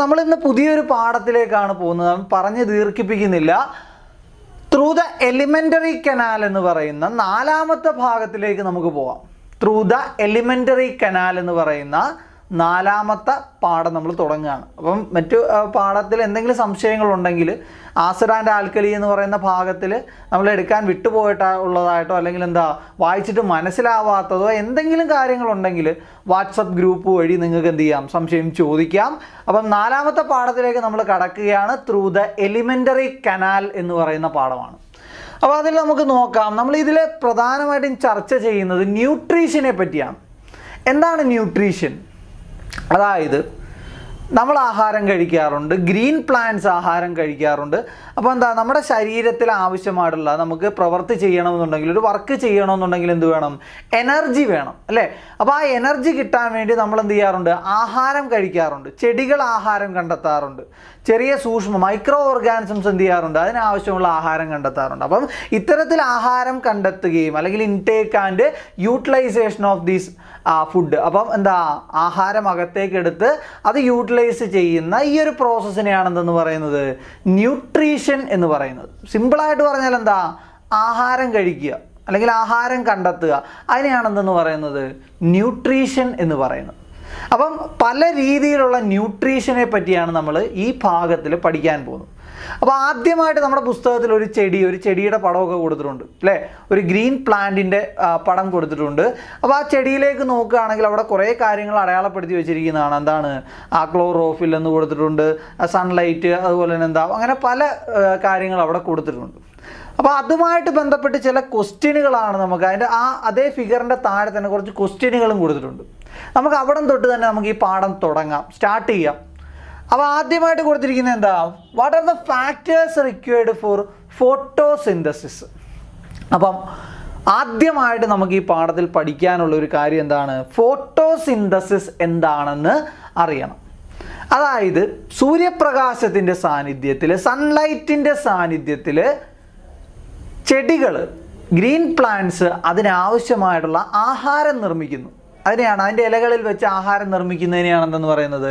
നമ്മൾ ഇന്ന് പുതിയൊരു പാഠത്തിലേക്കാണ് പോകുന്നത് ഞാൻ പറഞ്ഞ് ദീർഘിപ്പിക്കുന്നില്ല ത്രൂ ദ എലിമെൻ്ററി കനാൽ എന്ന് പറയുന്ന നാലാമത്തെ ഭാഗത്തിലേക്ക് നമുക്ക് പോവാം ത്രൂ ദ എലിമെൻ്ററി കനാൽ എന്ന് പറയുന്ന നാലാമത്തെ പാഠം നമ്മൾ തുടങ്ങുകയാണ് അപ്പം മറ്റു ആ, പാഠത്തിൽ എന്തെങ്കിലും സംശയങ്ങളുണ്ടെങ്കിൽ ആസിഡ് ആൻഡ് ആൽക്കലി എന്ന് പറയുന്ന ഭാഗത്തിൽ നമ്മൾ എടുക്കാൻ വിട്ടുപോയിട്ട് ഉള്ളതായിട്ടോ അല്ലെങ്കിൽ എന്താ വായിച്ചിട്ട് മനസ്സിലാവാത്തതോ എന്തെങ്കിലും കാര്യങ്ങളുണ്ടെങ്കിൽ വാട്സപ്പ് ഗ്രൂപ്പ് വഴി നിങ്ങൾക്ക് എന്ത് ചെയ്യാം സംശയം ചോദിക്കാം അപ്പം നാലാമത്തെ പാഠത്തിലേക്ക് നമ്മൾ കടക്കുകയാണ് ത്രൂ ദ എലിമെൻ്ററി കനാൽ എന്ന് പറയുന്ന പാഠമാണ് അപ്പോൾ അതിൽ നമുക്ക് നോക്കാം നമ്മൾ ഇതിൽ പ്രധാനമായിട്ടും ചർച്ച ചെയ്യുന്നത് ന്യൂട്രീഷനെ പറ്റിയാണ് എന്താണ് ന്യൂട്രീഷൻ അതായത് നമ്മൾ ആഹാരം കഴിക്കാറുണ്ട് ഗ്രീൻ പ്ലാന്റ്സ് ആഹാരം കഴിക്കാറുണ്ട് അപ്പോൾ എന്താ നമ്മുടെ ശരീരത്തിൽ ആവശ്യമായിട്ടുള്ള നമുക്ക് പ്രവൃത്തി ചെയ്യണമെന്നുണ്ടെങ്കിൽ ഒരു വർക്ക് ചെയ്യണമെന്നുണ്ടെങ്കിൽ എന്ത് വേണം എനർജി വേണം അല്ലേ അപ്പോൾ ആ എനർജി കിട്ടാൻ വേണ്ടി നമ്മൾ എന്ത് ചെയ്യാറുണ്ട് ആഹാരം കഴിക്കാറുണ്ട് ചെടികൾ ആഹാരം കണ്ടെത്താറുണ്ട് ചെറിയ സൂക്ഷ്മ മൈക്രോ ഓർഗാനിസംസ് എന്ത് ചെയ്യാറുണ്ട് അതിനാവശ്യമുള്ള ആഹാരം കണ്ടെത്താറുണ്ട് അപ്പം ഇത്തരത്തിൽ ആഹാരം കണ്ടെത്തുകയും അല്ലെങ്കിൽ intake and utilisation of these food അപ്പം എന്താ ആഹാരം അകത്തേക്ക് എടുത്ത് അത് യൂട്ടിലൈസ് ചെയ്യുന്ന ഈ ഒരു പ്രോസസ്സിനെയാണ് എന്തെന്ന് പറയുന്നത് ന്യൂട്രീഷൻ എന്ന് പറയുന്നത് സിമ്പിളായിട്ട് പറഞ്ഞാൽ എന്താ ആഹാരം കഴിക്കുക അല്ലെങ്കിൽ ആഹാരം കണ്ടെത്തുക അതിനെയാണ് എന്തെന്ന് പറയുന്നത് ന്യൂട്രീഷൻ എന്ന് പറയുന്നത് അപ്പം പല രീതിയിലുള്ള ന്യൂട്രീഷനെ പറ്റിയാണ് നമ്മൾ ഈ ഭാഗത്തിൽ പഠിക്കാൻ പോകുന്നത് അപ്പോൾ ആദ്യമായിട്ട് നമ്മുടെ പുസ്തകത്തിൽ ഒരു ചെടി ഒരു ചെടിയുടെ പടമൊക്കെ കൊടുത്തിട്ടുണ്ട് അല്ലേ ഒരു ഗ്രീൻ പ്ലാന്റിൻ്റെ പടം കൊടുത്തിട്ടുണ്ട് അപ്പോൾ ആ ചെടിയിലേക്ക് നോക്കുകയാണെങ്കിൽ അവിടെ കുറേ കാര്യങ്ങൾ അടയാളപ്പെടുത്തി വെച്ചിരിക്കുന്നതാണ് എന്താണ് ആ ക്ലോറോഫിൽ എന്ന് കൊടുത്തിട്ടുണ്ട് സൺലൈറ്റ് അതുപോലെ തന്നെ എന്താ അങ്ങനെ പല ആ, കാര്യങ്ങൾ അവിടെ കൊടുത്തിട്ടുണ്ട് അപ്പോൾ അതുമായിട്ട് ബന്ധപ്പെട്ട് ചില ക്വസ്റ്റ്യനുകളാണ് നമുക്ക് അതിൻ്റെ ആ അതേ ഫിഗറിൻ്റെ താഴെ തന്നെ കുറച്ച് ക്വസ്റ്റ്യനുകളും കൊടുത്തിട്ടുണ്ട് നമുക്ക് അവിടെ തൊട്ട് തന്നെ നമുക്ക് ഈ പാഠം തുടങ്ങാം സ്റ്റാർട്ട് ചെയ്യാം അപ്പോൾ ആദ്യമായിട്ട് കൊടുത്തിരിക്കുന്നത് എന്താ what are the factors required for photosynthesis അപ്പം ആദ്യമായിട്ട് നമുക്ക് ഈ പാഠത്തിൽ പഠിക്കാനുള്ള ഒരു കാര്യം എന്താണ് ഫോട്ടോസിന്തസിസ് എന്താണെന്ന് അറിയണം അതായത് സൂര്യപ്രകാശത്തിൻ്റെ സാന്നിധ്യത്തിൽ സൺലൈറ്റിൻ്റെ സാന്നിധ്യത്തിൽ ചെടികൾ ഗ്രീൻ പ്ലാന്റ്സ് അതിനാവശ്യമായിട്ടുള്ള ആഹാരം നിർമ്മിക്കുന്നു അതിനെയാണ് അതിൻ്റെ ഇലകളിൽ വെച്ച് ആഹാരം നിർമ്മിക്കുന്നതിനെയാണ് എന്തെന്ന് പറയുന്നത്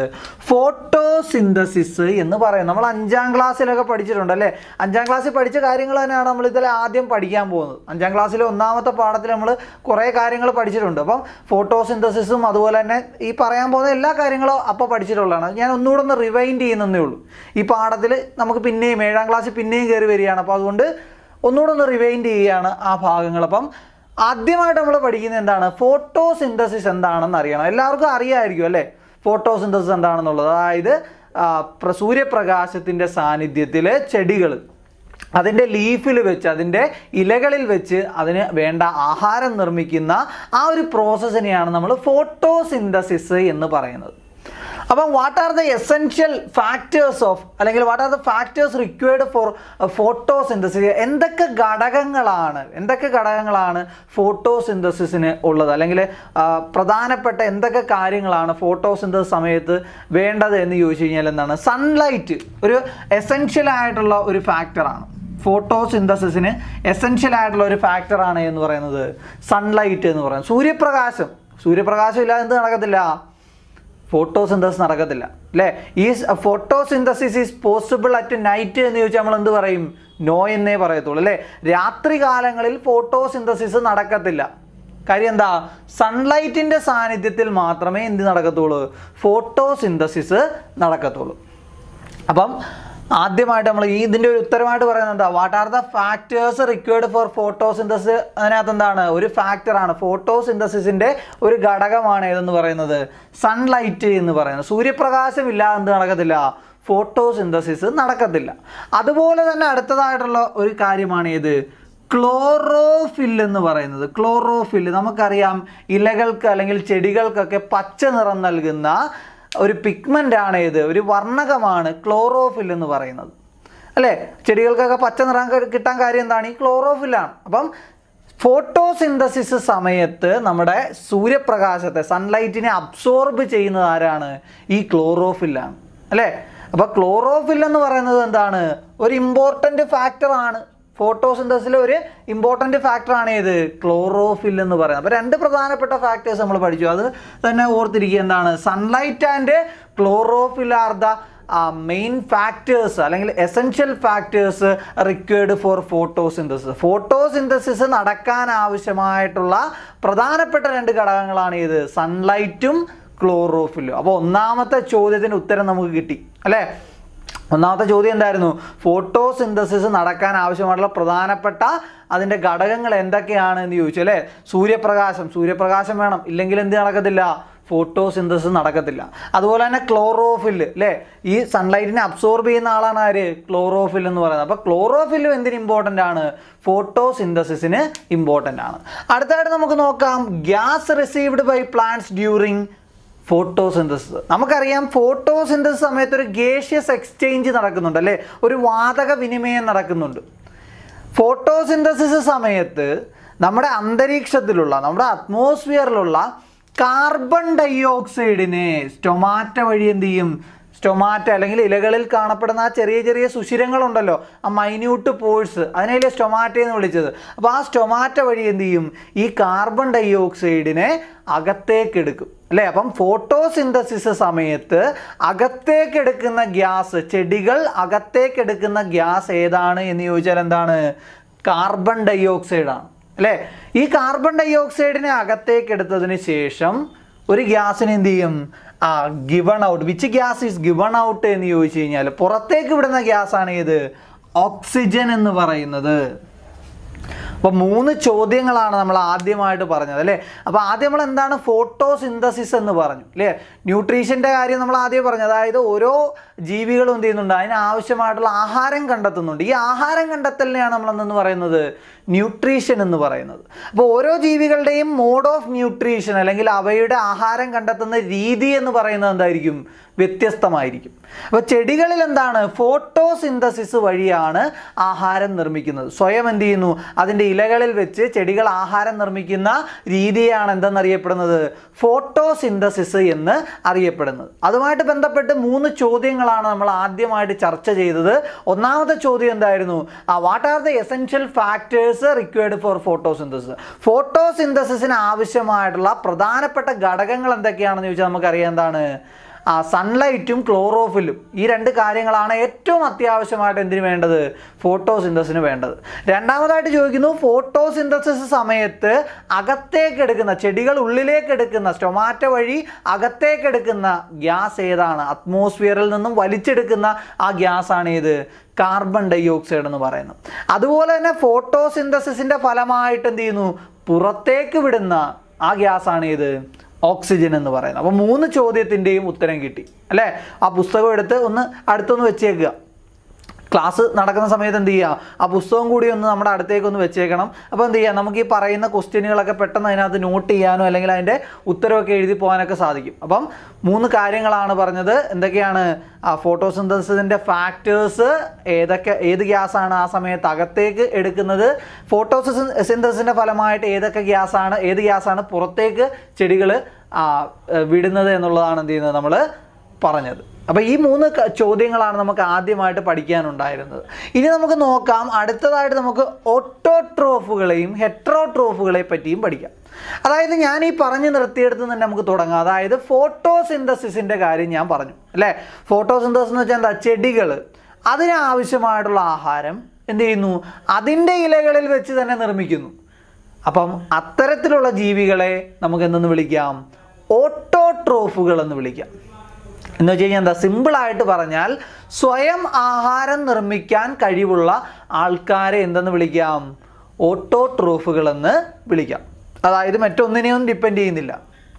ഫോട്ടോസിന്തസിസ് എന്ന് പറയുന്നത് നമ്മൾ അഞ്ചാം ക്ലാസ്സിലൊക്കെ പഠിച്ചിട്ടുണ്ട് അല്ലേ അഞ്ചാം ക്ലാസ്സിൽ പഠിച്ച കാര്യങ്ങൾ തന്നെയാണ് നമ്മൾ ഇതിൽ ആദ്യം പഠിക്കാൻ പോകുന്നത് അഞ്ചാം ക്ലാസ്സിലെ ഒന്നാമത്തെ പാഠത്തിൽ നമ്മൾ കുറേ കാര്യങ്ങൾ പഠിച്ചിട്ടുണ്ട് അപ്പം ഫോട്ടോസിന്തസിസും അതുപോലെ തന്നെ ഈ പറയാൻ പോകുന്ന എല്ലാ കാര്യങ്ങളും അപ്പോൾ പഠിച്ചിട്ടുള്ളതാണ് ഞാൻ ഒന്നുകൂടെ ഒന്ന് റിവൈൻഡ് ചെയ്യുന്നതേ ഉള്ളൂ ഈ പാഠത്തിൽ നമുക്ക് പിന്നെയും ഏഴാം ക്ലാസ്സിൽ പിന്നെയും കയറി വരികയാണ് അപ്പോൾ അതുകൊണ്ട് ഒന്നുകൂടെ ഒന്ന് റിവൈൻഡ് ചെയ്യുകയാണ് ആ ഭാഗങ്ങൾ അപ്പം ആദ്യമായിട്ട് നമ്മൾ പഠിക്കുന്നത് എന്താണ് ഫോട്ടോസിന്തസിസ് എന്താണെന്ന് അറിയണം എല്ലാവർക്കും അറിയാമായിരിക്കും അല്ലേ ഫോട്ടോസിന്തസിസ് എന്താണെന്നുള്ളത് അതായത് ആ, പ്ര- സൂര്യപ്രകാശത്തിൻ്റെ സാന്നിധ്യത്തിൽ ചെടികൾ അതിൻ്റെ ലീഫിൽ വെച്ച് അതിൻ്റെ ഇലകളിൽ വെച്ച് അതിന് വേണ്ട ആഹാരം നിർമ്മിക്കുന്ന ആ ഒരു പ്രോസസ്സിനെയാണ് നമ്മൾ ഫോട്ടോസിന്തസിസ് എന്ന് പറയുന്നത് അപ്പം what are the essential factors of അല്ലെങ്കിൽ what are the factors required for photosynthesis എന്തൊക്കെ ഘടകങ്ങളാണ് എന്തൊക്കെ ഘടകങ്ങളാണ് ഫോട്ടോസിന്തസിസിന് ഉള്ളത് അല്ലെങ്കിൽ ആ, പ്രധാനപ്പെട്ട എന്തൊക്കെ കാര്യങ്ങളാണ് ഫോട്ടോസിന്തസിസ് സമയത്ത് വേണ്ടത് എന്ന് ചോദിച്ചു കഴിഞ്ഞാൽ എന്താണ് സൺലൈറ്റ് ഒരു എസെൻഷ്യൽ ആയിട്ടുള്ള ഒരു ഫാക്ടറാണ് ഫോട്ടോസിന്തസിസിന് എസെൻഷ്യൽ ആയിട്ടുള്ള ഒരു ഫാക്ടറാണ് എന്ന് പറയുന്നത് സൺലൈറ്റ് എന്ന് പറയുന്നത് സൂര്യപ്രകാശം സൂര്യപ്രകാശം ഇല്ലാതെ എന്ത് നടക്കത്തില്ല ഫോട്ടോസിന്തസിസ് നടക്കത്തില്ല അല്ലേ ഈ photosynthesis is possible at night എന്ന് ചോദിച്ചാൽ നമ്മൾ എന്ത് പറയും നോ എന്നേ പറയത്തുള്ളൂ അല്ലേ രാത്രി കാലങ്ങളിൽ ഫോട്ടോസിന്തസിസ് നടക്കത്തില്ല കാര്യം എന്താ സൺലൈറ്റിൻ്റെ സാന്നിധ്യത്തിൽ മാത്രമേ എന്ത് നടക്കത്തുള്ളൂ ഫോട്ടോസിന്തസിസ് നടക്കത്തുള്ളൂ അപ്പം ആദ്യമായിട്ട് നമ്മൾ ഈ ഇതിൻ്റെ ഒരു ഉത്തരമായിട്ട് പറയുന്നത് എന്താ what are the factors required for photosynthesis അതിനകത്ത് എന്താണ് ഒരു ഫാക്ടറാണ് ഫോട്ടോസിന്തസിസിൻ്റെ ഒരു ഘടകമാണ് ഏതെന്ന് പറയുന്നത് സൺലൈറ്റ് എന്ന് പറയുന്നത് സൂര്യപ്രകാശം ഇല്ലാതെ എന്ത് നടക്കത്തില്ല ഫോട്ടോസിന്തസിസ് നടക്കത്തില്ല അതുപോലെ തന്നെ അടുത്തതായിട്ടുള്ള ഒരു കാര്യമാണ് ഏത് ക്ലോറോഫിൽ എന്ന് പറയുന്നത് ക്ലോറോഫിൽ നമുക്കറിയാം ഇലകൾക്ക് അല്ലെങ്കിൽ ചെടികൾക്കൊക്കെ പച്ച നിറം നൽകുന്ന ഒരു പിഗ്മെൻ്റ് ആണ് ഇത് ഒരു വർണ്ണകമാണ് ക്ലോറോഫിൽ എന്ന് പറയുന്നത് അല്ലേ ചെടികൾക്കൊക്കെ പച്ച നിറം ക- കിട്ടാൻ കാര്യം എന്താണ് ഈ ക്ലോറോഫില്ലാണ് അപ്പം ഫോട്ടോസിന്തസിസ് സമയത്ത് നമ്മുടെ സൂര്യപ്രകാശത്തെ സൺലൈറ്റിനെ അബ്സോർബ് ചെയ്യുന്നത് ആരാണ് ഈ ക്ലോറോഫില്ലാണ് അല്ലേ അപ്പോൾ ക്ലോറോഫിൽ എന്ന് പറയുന്നത് എന്താണ് ഒരു ഇമ്പോർട്ടൻ്റ് ഫാക്ടറാണ് ഫോട്ടോസിന്തസിലെ ഒരു ഇമ്പോർട്ടൻ്റ് ഫാക്ടറാണ് ഏത് ക്ലോറോഫിൽ എന്ന് പറയുന്നത് അപ്പോൾ രണ്ട് പ്രധാനപ്പെട്ട ഫാക്ടേഴ്സ് നമ്മൾ പഠിച്ചു അത് തന്നെ ഓർത്തിരിക്കുക എന്താണ് sunlight and chlorophyll are the main factors അല്ലെങ്കിൽ essential factors required for photosynthesis photosynthesis നടക്കാൻ ആവശ്യമായിട്ടുള്ള പ്രധാനപ്പെട്ട രണ്ട് ഘടകങ്ങളാണ് ഇത് സൺലൈറ്റും ക്ലോറോഫില്ലും അപ്പോൾ ഒന്നാമത്തെ ചോദ്യത്തിന് ഉത്തരം നമുക്ക് കിട്ടി അല്ലേ ഒന്നാമത്തെ ചോദ്യം എന്തായിരുന്നു ഫോട്ടോസിന്തസിസ് നടക്കാൻ ആവശ്യമായിട്ടുള്ള പ്രധാനപ്പെട്ട അതിൻ്റെ ഘടകങ്ങൾ എന്തൊക്കെയാണ് എന്ന് ചോദിച്ചു അല്ലേ സൂര്യപ്രകാശം സൂര്യപ്രകാശം വേണം ഇല്ലെങ്കിൽ എന്ത് നടക്കത്തില്ല ഫോട്ടോസിന്തസിസ് നടക്കത്തില്ല അതുപോലെ തന്നെ ക്ലോറോഫിൽ അല്ലേ ഈ സൺലൈറ്റിനെ അബ്സോർബ് ചെയ്യുന്ന ആളാണ് ആര് ക്ലോറോഫിൽ എന്ന് പറയുന്നത് അപ്പോൾ ക്ലോറോഫില്ലും എന്തിന് ഇമ്പോർട്ടൻ്റ് ആണ് ഫോട്ടോസിന്തസിസിന് ഇമ്പോർട്ടൻ്റ് ആണ് അടുത്തായിട്ട് നമുക്ക് നോക്കാം gas received by plants during photosynthesis നമുക്കറിയാം ഫോട്ടോസിന്തസിസ് സമയത്ത് ഒരു ഗേഷ്യസ് എക്സ്ചേഞ്ച് നടക്കുന്നുണ്ട് അല്ലേ ഒരു വാതക വിനിമയം നടക്കുന്നുണ്ട് ഫോട്ടോസിന്തസിസ് സമയത്ത് നമ്മുടെ അന്തരീക്ഷത്തിലുള്ള നമ്മുടെ അറ്റ്മോസ്ഫിയറിലുള്ള കാർബൺ ഡൈ ഓക്സൈഡിനെ സ്റ്റൊമാറ്റ വഴി എന്ത് ചെയ്യും സ്റ്റൊമാറ്റ അല്ലെങ്കിൽ ഇലകളിൽ കാണപ്പെടുന്ന ആ ചെറിയ ചെറിയ സുഷിരങ്ങളുണ്ടല്ലോ ആ മൈന്യൂട്ട് പോഴ്സ് അതിനല്ലേ സ്റ്റൊമാറ്റ എന്ന് വിളിച്ചത് അപ്പോൾ ആ സ്റ്റൊമാറ്റ വഴി എന്ത് ചെയ്യും ഈ കാർബൺ ഡൈ ഓക്സൈഡിനെ അകത്തേക്ക് എടുക്കും അല്ലേ അപ്പം ഫോട്ടോസിന്തസിസ് സമയത്ത് അകത്തേക്ക് എടുക്കുന്ന ഗ്യാസ് ചെടികൾ അകത്തേക്ക് എടുക്കുന്ന ഗ്യാസ് ഏതാണ് എന്ന് ചോദിച്ചാൽ എന്താണ് കാർബൺ ഡൈ ഓക്സൈഡ് ആണ് അല്ലേ ഈ കാർബൺ ഡൈ ഓക്സൈഡിനെ അകത്തേക്ക് എടുത്തതിന് ശേഷം ഒരു ഗ്യാസിന് എന്ത് ചെയ്യും ആ given out which gas is given out എന്ന് ചോദിച്ചു കഴിഞ്ഞാൽ പുറത്തേക്ക് വിടുന്ന ഗ്യാസ് ആണ് ഏത് ഓക്സിജൻ എന്ന് പറയുന്നത് അപ്പോൾ മൂന്ന് ചോദ്യങ്ങളാണ് നമ്മൾ ആദ്യമായിട്ട് പറഞ്ഞത് അല്ലേ അപ്പോൾ ആദ്യം നമ്മൾ എന്താണ് ഫോട്ടോസിന്തസിസ് എന്ന് പറഞ്ഞു അല്ലേ ന്യൂട്രീഷൻ്റെ കാര്യം നമ്മൾ ആദ്യം പറഞ്ഞു അതായത് ഓരോ ജീവികളും എന്ത് ചെയ്യുന്നുണ്ട് അതിന് ആവശ്യമായിട്ടുള്ള ആഹാരം കണ്ടെത്തുന്നുണ്ട് ഈ ആഹാരം കണ്ടെത്തലിനെയാണ് നമ്മൾ എന്തെന്ന് പറയുന്നത് ന്യൂട്രീഷൻ എന്ന് പറയുന്നത് അപ്പോൾ ഓരോ ജീവികളുടെയും മോഡ് ഓഫ് ന്യൂട്രീഷൻ അല്ലെങ്കിൽ അവയുടെ ആഹാരം കണ്ടെത്തുന്ന രീതി എന്ന് പറയുന്നത് എന്തായിരിക്കും വ്യത്യസ്തമായിരിക്കും അപ്പോൾ ചെടികളിൽ എന്താണ് ഫോട്ടോസിന്തസിസ് വഴിയാണ് ആഹാരം നിർമ്മിക്കുന്നത് സ്വയം എന്ത് ചെയ്യുന്നു അതിൻ്റെ ഇലകളിൽ വെച്ച് ചെടികൾ ആഹാരം നിർമ്മിക്കുന്ന രീതിയാണ് എന്തെന്നറിയപ്പെടുന്നത് ഫോട്ടോസിന്തസിസ് എന്ന് അറിയപ്പെടുന്നത് അതുമായിട്ട് ബന്ധപ്പെട്ട് മൂന്ന് ചോദ്യങ്ങളാണ് നമ്മൾ ആദ്യമായിട്ട് ചർച്ച ചെയ്തത് ഒന്നാമത്തെ ചോദ്യം എന്തായിരുന്നു ആ what are the essential factors required for photosynthesis ഫോട്ടോസിന്തസിസിന് ആവശ്യമായിട്ടുള്ള പ്രധാനപ്പെട്ട ഘടകങ്ങൾ എന്തൊക്കെയാണെന്ന് ചോദിച്ചാൽ നമുക്കറിയാം എന്താണ് ആ സൺലൈറ്റും ക്ലോറോഫിലും ഈ രണ്ട് കാര്യങ്ങളാണ് ഏറ്റവും അത്യാവശ്യമായിട്ട് എന്തിനു വേണ്ടത് ഫോട്ടോസിന്തസിന് വേണ്ടത് രണ്ടാമതായിട്ട് ചോദിക്കുന്നു ഫോട്ടോസിന്തസിസ് സമയത്ത് അകത്തേക്ക് എടുക്കുന്ന ചെടികൾ ഉള്ളിലേക്ക് എടുക്കുന്ന സ്റ്റൊമാറ്റ വഴി അകത്തേക്ക് എടുക്കുന്ന ഗ്യാസ് ഏതാണ് അറ്റ്മോസ്ഫിയറിൽ നിന്നും വലിച്ചെടുക്കുന്ന ആ ഗ്യാസ് ആണ് ഏത് കാർബൺ ഡൈ ഓക്സൈഡ് എന്ന് പറയുന്നത് അതുപോലെ തന്നെ ഫോട്ടോസിന്തസിസിന്റെ ഫലമായിട്ട് എന്ത് ചെയ്യുന്നു പുറത്തേക്ക് വിടുന്ന ആ ഗ്യാസ് ആണ് ഏത് ഓക്സിജൻ എന്ന് പറയുന്നത് അപ്പോൾ മൂന്ന് ചോദ്യത്തിൻ്റെയും ഉത്തരം കിട്ടി അല്ലേ ആ പുസ്തകം എടുത്ത് ഒന്ന് അടുത്തൊന്ന് വെച്ചേക്കുക ക്ലാസ് നടക്കുന്ന സമയത്ത് എന്ത് ചെയ്യുക ആ പുസ്തകം കൂടി ഒന്ന് നമ്മുടെ അടുത്തേക്ക് ഒന്ന് വെച്ചേക്കണം അപ്പോൾ എന്ത് ചെയ്യുക നമുക്ക് ഈ പറയുന്ന ക്വസ്റ്റ്യനുകളൊക്കെ പെട്ടെന്ന് അതിനകത്ത് നോട്ട് ചെയ്യാനോ അല്ലെങ്കിൽ അതിൻ്റെ ഉത്തരവൊക്കെ എഴുതി പോകാനൊക്കെ സാധിക്കും അപ്പം മൂന്ന് കാര്യങ്ങളാണ് പറഞ്ഞത് എന്തൊക്കെയാണ് ആ ഫോട്ടോസിന്തസിൻ്റെ ഫാക്ടേഴ്സ് ഏതൊക്കെ ഏത് ഗ്യാസാണ് ആ സമയത്ത് അകത്തേക്ക് എടുക്കുന്നത് ഫോട്ടോസിന്തസിൻ്റെ ഫലമായിട്ട് ഏതൊക്കെ ഗ്യാസാണ് ഏത് ഗ്യാസാണ് പുറത്തേക്ക് ചെടികൾ വിടുന്നത് എന്നുള്ളതാണ് എന്ത് ചെയ്യുന്നത് നമ്മൾ പറഞ്ഞത് അപ്പോൾ ഈ മൂന്ന് ക- ചോദ്യങ്ങളാണ് നമുക്ക് ആദ്യമായിട്ട് പഠിക്കാനുണ്ടായിരുന്നത് ഇനി നമുക്ക് നോക്കാം അടുത്തതായിട്ട് നമുക്ക് ഓട്ടോട്രോഫുകളെയും ഹെട്രോട്രോഫുകളെ പറ്റിയും പഠിക്കാം അതായത് ഞാൻ ഈ പറഞ്ഞു നിർത്തിയെടുത്ത് തന്നെ നമുക്ക് തുടങ്ങാം അതായത് ഫോട്ടോസിന്തസിസിൻ്റെ കാര്യം ഞാൻ പറഞ്ഞു അല്ലേ ഫോട്ടോസിന്തസിസ് എന്ന് വെച്ചാൽ എന്താ ചെടികൾ അതിനാവശ്യമായിട്ടുള്ള ആഹാരം എന്ത് ചെയ്യുന്നു അതിൻ്റെ ഇലകളിൽ വെച്ച് തന്നെ നിർമ്മിക്കുന്നു അപ്പം അത്തരത്തിലുള്ള ജീവികളെ നമുക്ക് എന്തെന്ന് വിളിക്കാം ഓട്ടോട്രോഫുകൾ എന്ന് വിളിക്കാം എന്ന് വെച്ച് കഴിഞ്ഞാൽ എന്താ സിമ്പിളായിട്ട് പറഞ്ഞാൽ സ്വയം ആഹാരം നിർമ്മിക്കാൻ കഴിവുള്ള ആൾക്കാരെ എന്തെന്ന് വിളിക്കാം ഓട്ടോട്രോഫുകൾ എന്ന് വിളിക്കാം അതായത് മറ്റൊന്നിനെയും ഡിപ്പെൻഡ് ചെയ്യുന്നില്ല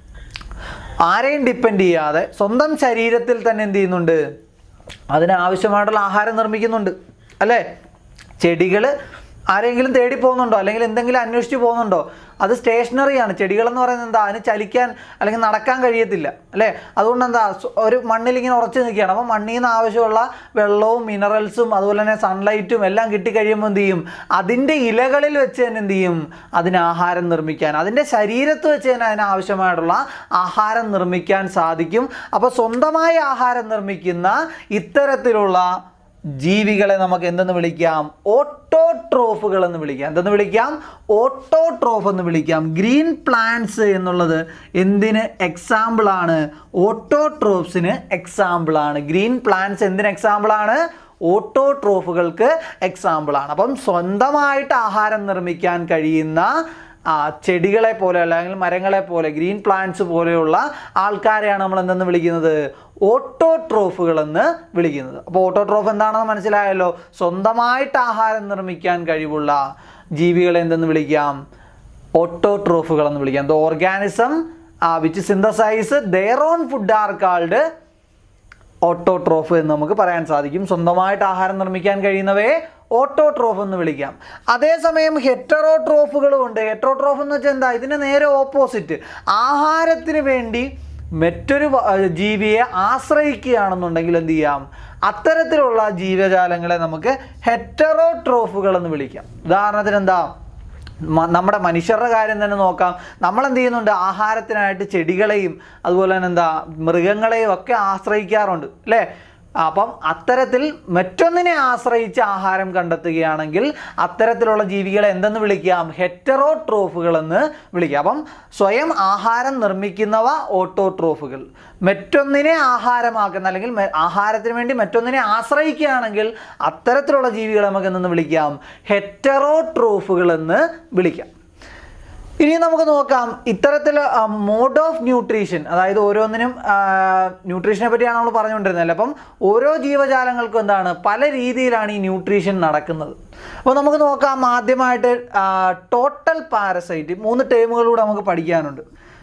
ആരെയും ഡിപ്പെൻഡ് ചെയ്യാതെ സ്വന്തം ശരീരത്തിൽ തന്നെ എന്ത് ചെയ്യുന്നുണ്ട് അതിന് ആവശ്യമായിട്ടുള്ള ആഹാരം നിർമ്മിക്കുന്നുണ്ട് അല്ലേ ചെടികൾ ആരെങ്കിലും തേടി പോകുന്നുണ്ടോ അല്ലെങ്കിൽ എന്തെങ്കിലും അന്വേഷിച്ച് പോകുന്നുണ്ടോ അത് സ്റ്റേഷനറിയാണ് ചെടികളെന്ന് പറയുന്നത് എന്താ അതിന് ചലിക്കാൻ അല്ലെങ്കിൽ നടക്കാൻ കഴിയത്തില്ല അല്ലേ അതുകൊണ്ട് എന്താ സ്വ- ഒരു മണ്ണിൽ ഇങ്ങനെ ഉറച്ചു നിൽക്കുകയാണ് അപ്പോൾ മണ്ണിൽ നിന്ന് ആവശ്യമുള്ള വെള്ളവും മിനറൽസും അതുപോലെ തന്നെ സൺലൈറ്റും എല്ലാം കിട്ടിക്കഴിയുമ്പോൾ എന്ത് ചെയ്യും അതിൻ്റെ ഇലകളിൽ വെച്ച് തന്നെ എന്ത് ചെയ്യും അതിന് ആഹാരം നിർമ്മിക്കാൻ അതിൻ്റെ ശരീരത്ത് വെച്ച് തന്നെ അതിന് ആവശ്യമായിട്ടുള്ള ആഹാരം നിർമ്മിക്കാൻ സാധിക്കും അപ്പോൾ സ്വന്തമായി ആഹാരം നിർമ്മിക്കുന്ന ഇത്തരത്തിലുള്ള ജീവികളെ നമുക്ക് എന്തെന്ന് വിളിക്കാം ഓട്ടോട്രോഫുകൾ എന്ന് വിളിക്കാം എന്തെന്ന് വിളിക്കാം ഓട്ടോട്രോഫ് എന്ന് വിളിക്കാം ഗ്രീൻ പ്ലാന്റ്സ് എന്നുള്ളത് എന്തിന് എക്സാമ്പിൾ ആണ് ഓട്ടോട്രോഫ്സിന് എക്സാമ്പിൾ ആണ് ഗ്രീൻ പ്ലാന്റ്സ് എന്തിന് എക്സാമ്പിൾ ആണ് ഓട്ടോട്രോഫുകൾക്ക് എക്സാമ്പിൾ ആണ് അപ്പം സ്വന്തമായിട്ട് ആഹാരം നിർമ്മിക്കാൻ കഴിയുന്ന ആ ചെടികളെ പോലെ അല്ലെങ്കിൽ മരങ്ങളെ പോലെ ഗ്രീൻ പ്ലാന്റ്സ് പോലെയുള്ള ആൾക്കാരെയാണ് നമ്മൾ എന്തെന്ന് വിളിക്കുന്നത് ഓട്ടോട്രോഫുകൾ എന്ന് വിളിക്കുന്നത് അപ്പോൾ ഓട്ടോട്രോഫ് എന്താണെന്ന് മനസ്സിലായല്ലോ സ്വന്തമായിട്ട് ആഹാരം നിർമ്മിക്കാൻ കഴിവുള്ള ജീവികളെ എന്തെന്ന് വിളിക്കാം ഓട്ടോട്രോഫുകൾ എന്ന് വിളിക്കാം the organism which synthesise their own food are called autotroph എന്ന് നമുക്ക് പറയാൻ സാധിക്കും സ്വന്തമായിട്ട് ആഹാരം നിർമ്മിക്കാൻ കഴിയുന്നവയെ ഓട്ടോട്രോഫ് എന്ന് വിളിക്കാം അതേസമയം ഹെറ്ററോട്രോഫുകളും ഉണ്ട് ഹെറ്ററോട്രോഫ് എന്ന് വെച്ചാൽ എന്താ ഇതിന് നേരെ ഓപ്പോസിറ്റ് ആഹാരത്തിന് വേണ്ടി മറ്റൊരു വ- ജീവിയെ ആശ്രയിക്കുകയാണെന്നുണ്ടെങ്കിൽ എന്ത് ചെയ്യാം അത്തരത്തിലുള്ള ജീവജാലങ്ങളെ നമുക്ക് ഹെറ്ററോട്രോഫുകൾ എന്ന് വിളിക്കാം ഉദാഹരണത്തിന് എന്താ മ- നമ്മുടെ മനുഷ്യരുടെ കാര്യം തന്നെ നോക്കാം നമ്മൾ എന്ത് ചെയ്യുന്നുണ്ട് ആഹാരത്തിനായിട്ട് ചെടികളെയും അതുപോലെ തന്നെ എന്താ മൃഗങ്ങളെയും ഒക്കെ ആശ്രയിക്കാറുണ്ട് അല്ലേ അപ്പം അത്തരത്തിൽ മറ്റൊന്നിനെ ആശ്രയിച്ച് ആഹാരം കണ്ടെത്തുകയാണെങ്കിൽ അത്തരത്തിലുള്ള ജീവികളെ എന്തെന്ന് വിളിക്കാം ഹെറ്ററോട്രോഫുകൾ എന്ന് വിളിക്കാം അപ്പം സ്വയം ആഹാരം നിർമ്മിക്കുന്നവ ഓട്ടോട്രോഫുകൾ മറ്റൊന്നിനെ ആഹാരമാക്കുന്ന അല്ലെങ്കിൽ മെ- ആഹാരത്തിന് വേണ്ടി മറ്റൊന്നിനെ ആശ്രയിക്കുകയാണെങ്കിൽ അത്തരത്തിലുള്ള ജീവികളെ നമുക്ക് എന്തെന്ന് വിളിക്കാം ഹെറ്ററോട്രോഫുകൾ എന്ന് വിളിക്കാം ഇനി നമുക്ക് നോക്കാം ഇത്തരത്തിൽ മോഡ് ഓഫ് ന്യൂട്രീഷൻ അതായത് ഓരോന്നിനും ന്യൂട്രീഷനെ പറ്റിയാണ് നമ്മൾ പറഞ്ഞുകൊണ്ടിരുന്നത് അപ്പം ഓരോ ജീവജാലങ്ങൾക്കും എന്താണ് പല രീതിയിലാണ് ഈ ന്യൂട്രീഷൻ നടക്കുന്നത് അപ്പോൾ നമുക്ക് നോക്കാം ആദ്യമായിട്ട് ടോട്ടൽ പാരസൈറ്റ് മൂന്ന് ടേമുകളൂടെ നമുക്ക് പഠിക്കാനുണ്ട്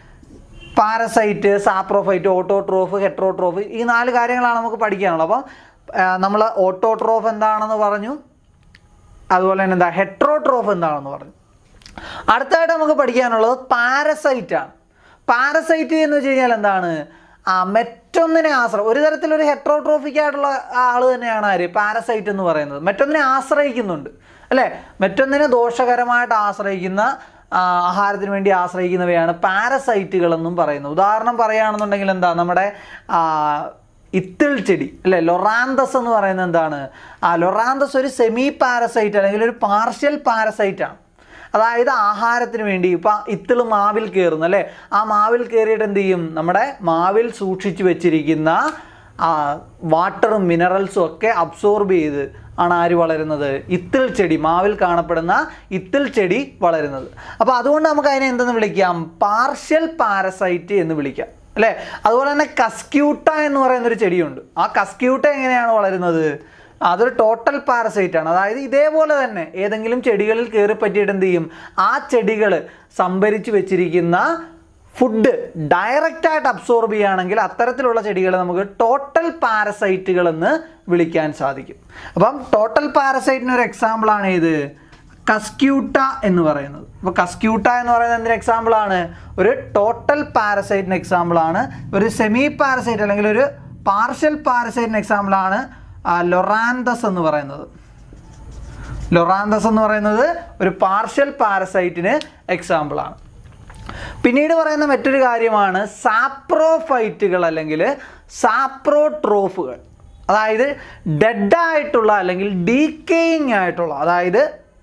പാരസൈറ്റ് സാപ്രോഫൈറ്റ് ഓട്ടോട്രോഫ് ഹെട്രോട്രോഫ് ഈ നാല് കാര്യങ്ങളാണ് നമുക്ക് പഠിക്കാനുള്ളത് അപ്പം നമ്മൾ ഓട്ടോട്രോഫ് എന്താണെന്ന് പറഞ്ഞു അതുപോലെ തന്നെ എന്താ ഹെട്രോട്രോഫ് എന്താണെന്ന് പറഞ്ഞു അടുത്തായിട്ട് നമുക്ക് പഠിക്കാനുള്ളത് പാരസൈറ്റ് ആണ് പാരസൈറ്റ് എന്ന് വെച്ച് കഴിഞ്ഞാൽ എന്താണ് ആ മറ്റൊന്നിനെ ആശ്രയം ഒരു തരത്തിലൊരു ഹെട്രോട്രോഫിക് ആയിട്ടുള്ള ആൾ തന്നെയാണ് ആര് പാരസൈറ്റ് എന്ന് പറയുന്നത് മറ്റൊന്നിനെ ആശ്രയിക്കുന്നുണ്ട് അല്ലേ മറ്റൊന്നിനെ ദോഷകരമായിട്ട് ആശ്രയിക്കുന്ന ആ, ആഹാരത്തിന് വേണ്ടി ആശ്രയിക്കുന്നവയാണ് പാരസൈറ്റുകൾ എന്നും പറയുന്നത് ഉദാഹരണം പറയുകയാണെന്നുണ്ടെങ്കിൽ എന്താ നമ്മുടെ ആ, ഇത്തിൾ ചെടി അല്ലെ ലൊറാന്തസ് എന്ന് പറയുന്നത് എന്താണ് ആ ലൊറാന്തസ് ഒരു സെമി പാരസൈറ്റ് അല്ലെങ്കിൽ ഒരു പാർഷ്യൽ പാരസൈറ്റ് ആണ് അതായത് ആഹാരത്തിന് വേണ്ടി ഇപ്പം ഇത്തിള് മാവിൽ കയറുന്നു അല്ലേ ആ മാവിൽ കയറിയിട്ട് എന്ത് ചെയ്യും നമ്മുടെ മാവിൽ സൂക്ഷിച്ചു വെച്ചിരിക്കുന്ന ആ വാട്ടറും മിനറൽസും ഒക്കെ അബ്സോർബ് ചെയ്ത് ആണ് ആര് വളരുന്നത് ഇത്തിൾ ചെടി മാവിൽ കാണപ്പെടുന്ന ഇത്തിൾ ചെടി വളരുന്നത് അപ്പോൾ അതുകൊണ്ട് നമുക്ക് അതിനെ എന്തെന്ന് വിളിക്കാം പാർഷ്യൽ പാരസൈറ്റ് എന്ന് വിളിക്കാം അല്ലേ അതുപോലെ തന്നെ കസ്ക്യൂട്ട എന്ന് പറയുന്ന ഒരു ചെടിയുണ്ട് ആ കസ്ക്യൂട്ട എങ്ങനെയാണ് വളരുന്നത് അതൊരു ടോട്ടൽ പാരസൈറ്റ് ആണ് അതായത് ഇതേപോലെ തന്നെ ഏതെങ്കിലും ചെടികളിൽ കയറി പറ്റിയിട്ട് എന്ത് ചെയ്യും ആ ചെടികൾ സംഭരിച്ചു വെച്ചിരിക്കുന്ന ഫുഡ് ഡയറക്റ്റ് ആയിട്ട് അബ്സോർബ് ചെയ്യുകയാണെങ്കിൽ അത്തരത്തിലുള്ള ചെടികളെ നമുക്ക് ടോട്ടൽ പാരസൈറ്റുകൾ എന്ന് വിളിക്കാൻ സാധിക്കും അപ്പം ടോട്ടൽ പാരസൈറ്റിന് ഒരു എക്സാമ്പിൾ ആണ് ഇത് കസ്ക്യൂട്ട എന്ന് പറയുന്നത് അപ്പോൾ കസ്ക്യൂട്ട എന്ന് പറയുന്നത് എന്തിന് എക്സാമ്പിൾ ആണ് ഒരു ടോട്ടൽ പാരസൈറ്റിന് എക്സാമ്പിൾ ആണ് ഒരു സെമി പാരസൈറ്റ് അല്ലെങ്കിൽ ഒരു പാർഷ്യൽ പാരസൈറ്റിന് എക്സാമ്പിൾ ആണ് ലൊറാന്തസ് എന്ന് പറയുന്നത് ലൊറാന്തസ് എന്ന് പറയുന്നത് ഒരു പാർഷ്യൽ പാരസൈറ്റിന് എക്സാമ്പിൾ ആണ് പിന്നീട് പറയുന്ന മറ്റൊരു കാര്യമാണ് സാപ്രോഫൈറ്റുകൾ അല്ലെങ്കിൽ സാപ്രോട്രോഫുകൾ അതായത് ഡെഡായിട്ടുള്ള അല്ലെങ്കിൽ ഡീക്കേയിങ് ആയിട്ടുള്ള അതായത്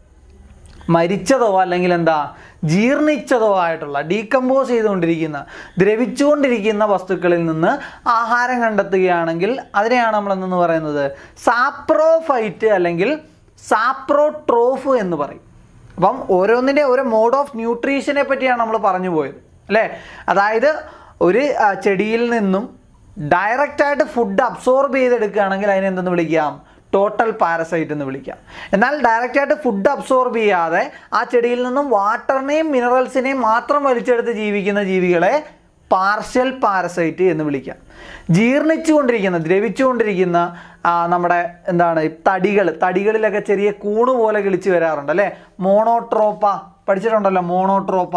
മരിച്ചതോ അല്ലെങ്കിൽ എന്താ ജീർണിച്ചതോ ആയിട്ടുള്ള ഡീകമ്പോസ് ചെയ്തുകൊണ്ടിരിക്കുന്ന ദ്രവിച്ചുകൊണ്ടിരിക്കുന്ന വസ്തുക്കളിൽ നിന്ന് ആഹാരം കണ്ടെത്തുകയാണെങ്കിൽ അതിനെയാണ് നമ്മൾ എന്തെന്ന് പറയുന്നത് സാപ്രോഫൈറ്റ് അല്ലെങ്കിൽ സാപ്രോട്രോഫ് എന്ന് പറയും അപ്പം ഓരോന്നിൻ്റെ ഓരോ മോഡ് ഓഫ് ന്യൂട്രീഷനെ പറ്റിയാണ് നമ്മൾ പറഞ്ഞു പോയത് അല്ലേ അതായത് ഒരു ആ, ചെടിയിൽ നിന്നും ഡയറക്റ്റായിട്ട് ഫുഡ് അബ്സോർബ് ചെയ്തെടുക്കുകയാണെങ്കിൽ അതിനെ എന്തെന്ന് വിളിക്കാം ടോട്ടൽ പാരസൈറ്റ് എന്ന് വിളിക്കാം എന്നാൽ ഡയറക്റ്റായിട്ട് ഫുഡ് അബ്സോർബ് ചെയ്യാതെ ആ ചെടിയിൽ നിന്നും വാട്ടറിനെയും മിനറൽസിനെയും മാത്രം വലിച്ചെടുത്ത് ജീവിക്കുന്ന ജീവികളെ പാർഷ്യൽ പാരസൈറ്റ് എന്ന് വിളിക്കാം ജീർണിച്ചുകൊണ്ടിരിക്കുന്ന ദ്രവിച്ചുകൊണ്ടിരിക്കുന്ന ആ, നമ്മുടെ എന്താണ് തടികൾ തടികളിലൊക്കെ ചെറിയ കൂണ് പോലെ കിളിച്ച് വരാറുണ്ട് അല്ലേ മോണോട്രോപ്പ പഠിച്ചിട്ടുണ്ടല്ലോ മോണോട്രോപ്പ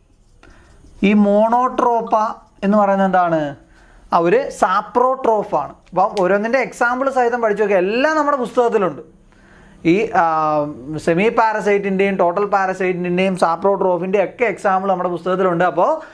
ഈ മോണോട്രോപ്പ എന്ന് പറയുന്നത് എന്താണ് ആ ഒരു സാപ്രോട്രോഫാണ് അപ്പം ഓരോന്നിൻ്റെ എക്സാമ്പിൾ സഹിതം പഠിച്ചു നോക്കുക എല്ലാം നമ്മുടെ പുസ്തകത്തിലുണ്ട് ഈ സെമി പാരസൈറ്റിൻ്റെയും ടോട്ടൽ പാരസൈറ്റിൻ്റെയും സാപ്രോട്രോഫിൻ്റെയും ഒക്കെ എക്സാമ്പിൾ നമ്മുടെ പുസ്തകത്തിലുണ്ട് അപ്പോൾ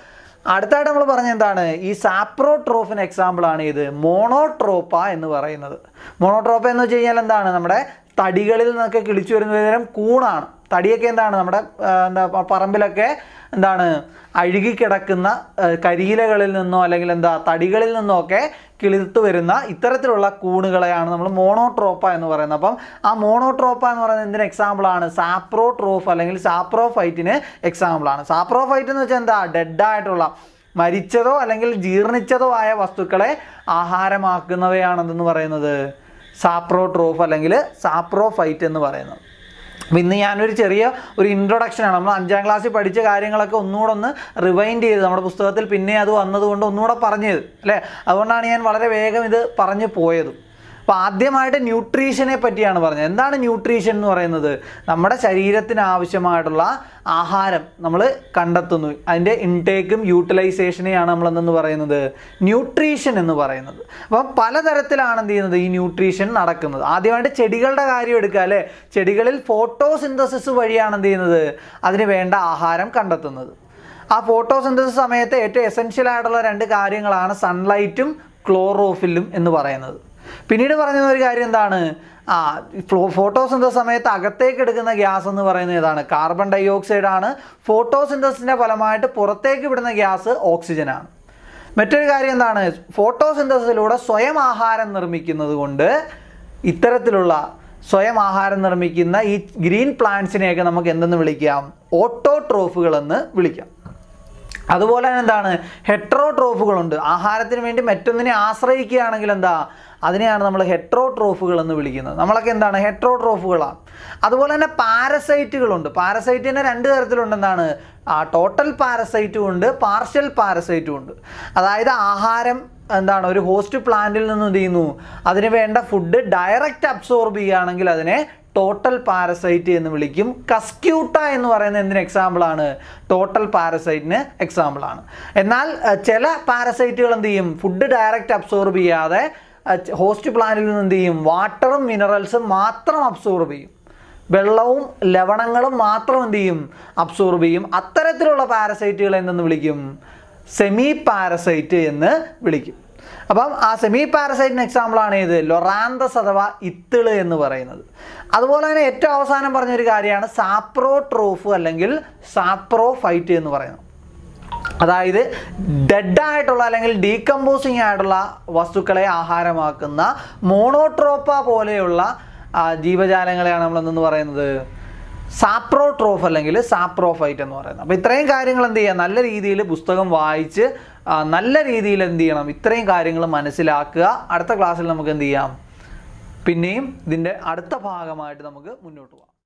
അടുത്തായിട്ട് നമ്മൾ പറഞ്ഞ എന്താണ് ഈ സാപ്രോട്രോഫിന് എക്സാമ്പിൾ ആണ് ഇത് മോണോട്രോപ്പ എന്ന് പറയുന്നത് മോണോട്രോപ്പ എന്ന് വെച്ച് കഴിഞ്ഞാൽ എന്താണ് നമ്മുടെ തടികളിൽ നിന്നൊക്കെ കിളിച്ചു വരുന്ന തരം കൂണാണ് തടിയൊക്കെ എന്താണ് നമ്മുടെ ആ, എന്താ പ- പറമ്പിലൊക്കെ എന്താണ് അഴുകിക്കിടക്കുന്ന ആ, കരിയിലകളിൽ നിന്നോ അല്ലെങ്കിൽ എന്താ തടികളിൽ നിന്നോ ഒക്കെ കിളിർത്തു വരുന്ന ഇത്തരത്തിലുള്ള കൂണുകളെയാണ് നമ്മൾ മോണോട്രോപ്പ എന്ന് പറയുന്നത് അപ്പം ആ മോണോട്രോപ്പ എന്ന് പറയുന്നത് എന്തിന് എക്സാമ്പിളാണ് സാപ്രോട്രോഫ് അല്ലെങ്കിൽ സാപ്രോഫൈറ്റിന് എക്സാമ്പിളാണ് സാപ്രോഫൈറ്റ് എന്ന് വെച്ചാൽ എന്താ ഡെഡായിട്ടുള്ള മരിച്ചതോ അല്ലെങ്കിൽ ജീർണിച്ചതോ ആയ വസ്തുക്കളെ ആഹാരമാക്കുന്നവയാണെന്ന് പറയുന്നത് സാപ്രോട്രോഫ് അല്ലെങ്കിൽ സാപ്രോഫൈറ്റ് എന്ന് പറയുന്നത് അപ്പം ഇന്ന് ഞാനൊരു ചെറിയ ഒരു ഇൻട്രൊഡക്ഷനാണ് നമ്മൾ അഞ്ചാം ക്ലാസ്സിൽ പഠിച്ച കാര്യങ്ങളൊക്കെ ഒന്നുകൂടെ ഒന്ന് റിവൈൻഡ് ചെയ്ത് നമ്മുടെ പുസ്തകത്തിൽ പിന്നെ അത് വന്നതുകൊണ്ട് ഒന്നുകൂടെ പറഞ്ഞത് അല്ലേ അതുകൊണ്ടാണ് ഞാൻ വളരെ വേഗം ഇത് പറഞ്ഞു പോയത് അപ്പോൾ ആദ്യമായിട്ട് ന്യൂട്രീഷനെ പറ്റിയാണ് പറഞ്ഞത് എന്താണ് ന്യൂട്രീഷൻ എന്ന് പറയുന്നത് നമ്മുടെ ശരീരത്തിന് ആവശ്യമായിട്ടുള്ള ആഹാരം നമ്മൾ കണ്ടെത്തുന്നു അതിൻ്റെ ഇൻടേക്കും യൂട്ടിലൈസേഷനെയാണ് നമ്മൾ എന്തെന്ന് പറയുന്നത് ന്യൂട്രീഷൻ എന്ന് പറയുന്നത് അപ്പം പലതരത്തിലാണ് എന്ത് ചെയ്യുന്നത് ഈ ന്യൂട്രീഷൻ നടക്കുന്നത് ആദ്യമായിട്ട് ചെടികളുടെ കാര്യം എടുക്കുക അല്ലേ ചെടികളിൽ ഫോട്ടോസിന്തസിസ് വഴിയാണ് എന്ത് ചെയ്യുന്നത് അതിന് വേണ്ട ആഹാരം കണ്ടെത്തുന്നത് ആ ഫോട്ടോസിന്തസിസ് സമയത്ത് ഏറ്റവും എസെൻഷ്യൽ ആയിട്ടുള്ള രണ്ട് കാര്യങ്ങളാണ് സൺലൈറ്റും ക്ലോറോഫില്ലും എന്ന് പറയുന്നത് പിന്നീട് പറഞ്ഞ ഒരു കാര്യം എന്താണ് ആ ഫോട്ടോസിന്തസ് സമയത്ത് അകത്തേക്ക് എടുക്കുന്ന ഗ്യാസ് എന്ന് പറയുന്നത് ഏതാണ് കാർബൺ ഡൈ ഓക്സൈഡ് ആണ് ഫോട്ടോസിന്തസിൻ്റെ ഫലമായിട്ട് പുറത്തേക്ക് വിടുന്ന ഗ്യാസ് ഓക്സിജൻ ആണ് മറ്റൊരു കാര്യം എന്താണ് ഫോട്ടോസിന്തസിലൂടെ സ്വയം ആഹാരം നിർമ്മിക്കുന്നത് കൊണ്ട് ഇത്തരത്തിലുള്ള സ്വയം ആഹാരം നിർമ്മിക്കുന്ന ഈ ഗ്രീൻ പ്ലാന്റ്സിനെയൊക്കെ നമുക്ക് എന്തെന്ന് വിളിക്കാം ഓട്ടോട്രോഫുകൾ എന്ന് വിളിക്കാം അതുപോലെ തന്നെ എന്താണ് ഹെട്രോട്രോഫുകളുണ്ട് ആഹാരത്തിന് വേണ്ടി മറ്റൊന്നിനെ ആശ്രയിക്കുകയാണെങ്കിൽ എന്താ അതിനെയാണ് നമ്മൾ ഹെട്രോട്രോഫുകൾ എന്ന് വിളിക്കുന്നത് നമ്മളൊക്കെ എന്താണ് ഹെട്രോട്രോഫുകളാണ് അതുപോലെ തന്നെ പാരസൈറ്റുകളുണ്ട് പാരസൈറ്റിനെ രണ്ട് തരത്തിലുണ്ട് എന്താണ് ആ ടോട്ടൽ പാരസൈറ്റും ഉണ്ട് പാർഷ്യൽ പാരസൈറ്റും ഉണ്ട് അതായത് ആഹാരം എന്താണ് ഒരു ഹോസ്റ്റ് പ്ലാന്റിൽ നിന്ന് എന്ത് ചെയ്യുന്നു അതിന് വേണ്ട ഫുഡ് ഡയറക്റ്റ് അബ്സോർബ് ചെയ്യുകയാണെങ്കിൽ അതിനെ ടോട്ടൽ പാരസൈറ്റ് എന്ന് വിളിക്കും കസ്ക്യൂട്ട എന്ന് പറയുന്ന എന്തിന് എക്സാമ്പിളാണ് ടോട്ടൽ പാരസൈറ്റിന് എക്സാമ്പിളാണ് എന്നാൽ അഹ്, ചില പാരസൈറ്റുകൾ എന്ത് ചെയ്യും ഫുഡ് ഡയറക്റ്റ് അബ്സോർബ് ചെയ്യാതെ ഹോസ്റ്റ് പ്ലാന്റിൽ നിന്ന് എന്ത് ചെയ്യും വാട്ടറും മിനറൽസും മാത്രം അബ്സോർബ് ചെയ്യും വെള്ളവും ലവണങ്ങളും മാത്രം എന്ത് ചെയ്യും അബ്സോർബ് ചെയ്യും അത്തരത്തിലുള്ള പാരസൈറ്റുകൾ എന്തെന്ന് വിളിക്കും സെമി പാരസൈറ്റ് എന്ന് വിളിക്കും അപ്പം ആ സെമി പാരസൈറ്റിന് എക്സാമ്പിളാണ് ഏത് ലൊറാന്തസ് അഥവാ ഇത്തിള് എന്ന് പറയുന്നത് അതുപോലെ തന്നെ ഏറ്റവും അവസാനം പറഞ്ഞൊരു കാര്യമാണ് സാപ്രോട്രോഫ് അല്ലെങ്കിൽ സാപ്രോഫൈറ്റ് എന്ന് പറയുന്നത് അതായത് ഡെഡായിട്ടുള്ള അല്ലെങ്കിൽ ഡീകമ്പോസിങ് ആയിട്ടുള്ള വസ്തുക്കളെ ആഹാരമാക്കുന്ന മോണോട്രോപ്പ പോലെയുള്ള ആ, ജീവജാലങ്ങളെയാണ് നമ്മൾ എന്തെന്ന് പറയുന്നത് സാപ്രോട്രോഫ് അല്ലെങ്കിൽ സാപ്രോഫൈറ്റ് എന്ന് പറയുന്നത് അപ്പോൾ ഇത്രയും കാര്യങ്ങൾ എന്ത് ചെയ്യുക നല്ല രീതിയിൽ പുസ്തകം വായിച്ച് ആ, നല്ല രീതിയിൽ എന്ത് ചെയ്യണം ഇത്രയും കാര്യങ്ങൾ മനസ്സിലാക്കുക അടുത്ത ക്ലാസ്സിൽ നമുക്ക് എന്ത് ചെയ്യാം പിന്നെയും ഇതിൻ്റെ അടുത്ത ഭാഗമായിട്ട് നമുക്ക് മുന്നോട്ട് പോകാം